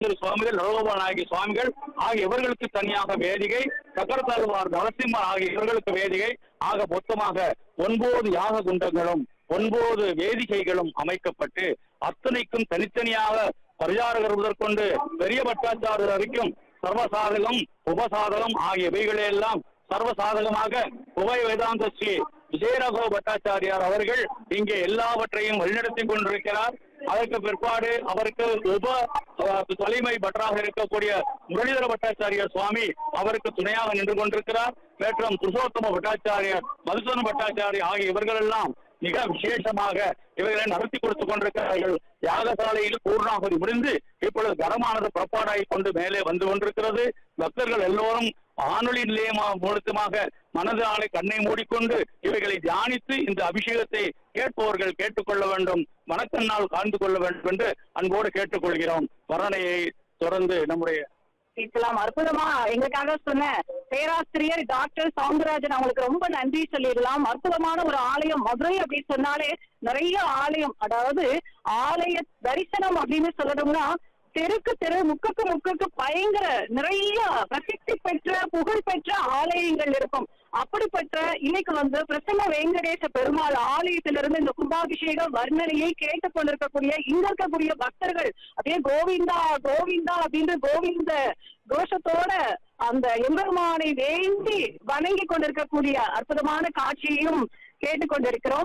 திரு சுவாமிகள் நரகோபநாயகி சுவாமிகள் ஆகிய இவர்களுக்கு தனியாக வேதிகை சக்கரத்தாழ்வார் நரசிம்மர் ஆகிய இவர்களுக்கு வேதிகை ஆக மொத்தமாக ஒன்பது யாக குண்டங்களும் ஒன்பது வேதிகைகளும் அமைக்கப்பட்டு அத்தனைக்கும் தனித்தனியாக பரிகாரகர் முதற்கொண்டு பெரிய பட்டாச்சாரர் வரைக்கும் சர்வசாதகம் உபசாதகம் ஆகிய இவைகளை எல்லாம் சர்வசாதகமாக உபய வேதாந்த ஸ்ரீ விஜயராகவ பட்டாச்சாரியார் அவர்கள் இங்கே எல்லாவற்றையும் வழிநடத்தி கொண்டிருக்கிறார் அதற்கு பிற்பாடு அவருக்கு உப அஹ், தலைமை பட்டராக இருக்கக்கூடிய முரளிதர பட்டாச்சாரியார் சுவாமி அவருக்கு துணையாக நின்று கொண்டிருக்கிறார் மேற்றம் புருஷோத்தம பட்டாச்சாரியார் மதுசூதன பட்டாச்சாரி ஆகிய இவர்கள் எல்லாம் மிக விசேஷமாக இவைகளை நடத்தி கொடுத்துக் கொண்டிருக்கிறார்கள் யாகசாலையில் பூர்ணாகுதி முடிந்து இப்பொழுது கரமானது புறப்பாடாகி கொண்டு மேலே வந்து கொண்டிருக்கிறது பக்தர்கள் எல்லோரும் வானொலி நிலையமா மூலத்தமாக மனது ஆளை கண்ணை மூடிக்கொண்டு இவைகளை தியானித்து இந்த அபிஷேகத்தை கேட்பவர்கள் கேட்டுக்கொள்ள வேண்டும் மனக்கண்ணால் காண்ந்து கொள்ள வேண்டும் என்று அன்போடு கேட்டுக்கொள்கிறோம் வர்ணனையை தொடர்ந்து நம்முடைய கேட்கலாம் அற்புதமா எங்களுக்காக சொன்ன பேராசிரியர் டாக்டர் சவுந்தரராஜன் அவங்களுக்கு ரொம்ப நன்றி சொல்லிடலாம் அற்புதமான ஒரு ஆலயம் மதுரை அப்படின்னு சொன்னாலே நிறைய ஆலயம் அதாவது ஆலய தரிசனம் அப்படின்னு சொல்லணும்னா தெருக்கு தெரு முக்குக்கு முக்குக்கு பயங்கர நிறைய பிரசித்தி பெற்ற புகழ் பெற்ற ஆலயங்கள் இருக்கும் அப்படிப்பட்ட இன்னைக்கு வந்து பிரசன்ன வெங்கடேச பெருமாள் ஆலயத்திலிருந்து இந்த கும்பாபிஷேக வர்ணனையை கேட்டுக் கொண்டிருக்கக்கூடிய இங்க இருக்கக்கூடிய பக்தர்கள் அப்படியே கோவிந்தா கோவிந்தா அப்படின்னு கோவிந்த கோஷத்தோட அந்த எம்பெருமானை வேண்டி வணங்கி கொண்டிருக்கக்கூடிய அற்புதமான காட்சியையும் கேட்டுக்கொண்டிருக்கிறோம்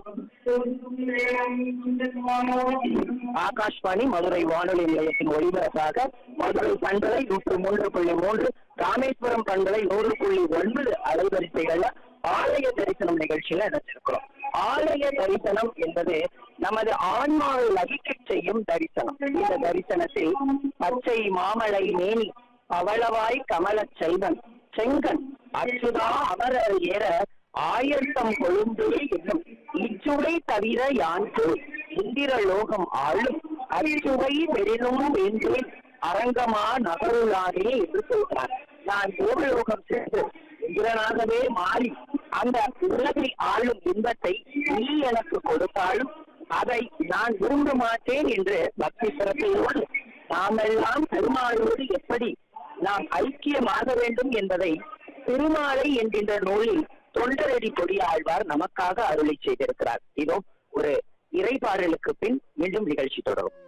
ஆகாஷ்வாணி மதுரை வானொலி நிலையத்தின் ஒளிபரப்பாக மதுரை பண்பலை நூற்று மூன்று புள்ளி மூன்று ராமேஸ்வரம் பண்பலை நூறு புள்ளி ஒன்பது அலைவரிசைகள்ல ஆலய தரிசனம் நிகழ்ச்சியில நினைச்சிருக்கிறோம் ஆலய தரிசனம் என்பது நமது ஆன்மாவை லகிக்கச் செய்யும் தரிசனம் இந்த தரிசனத்தில் பச்சை மாமலை மேனி பவளவாய் கமலச் செல்வன் செங்கன் அச்சுதா அமரர் ஏற ஆயத்தம் கொழுந்து என்னும் இச்சுவை தவிர யான் போய் இந்திர லோகம் ஆளும் அச்சுவை பெரிதும் வேண்டேன் அரங்கமா நகருளானே என்று சொல்றார் நான் தேவலோகம் சென்று இந்திரனாகவே மாறி அந்த உலகை ஆளும் இன்பத்தை நீ எனக்கு கொடுத்தாலும் அதை நான் விரும்ப மாட்டேன் என்று பக்தி சிறப்பையோடு நாமெல்லாம் பெருமாளோடு எப்படி நாம் ஐக்கியமாக வேண்டும் என்பதை திருமாலை என்கின்ற நூலில் தொண்டரடி கொடி ஆழ்வார் நமக்காக அருளை செய்திருக்கிறார் இதோ ஒரு இறைபாடலுக்கு பின் மீண்டும் நிகழ்ச்சி தொடரும்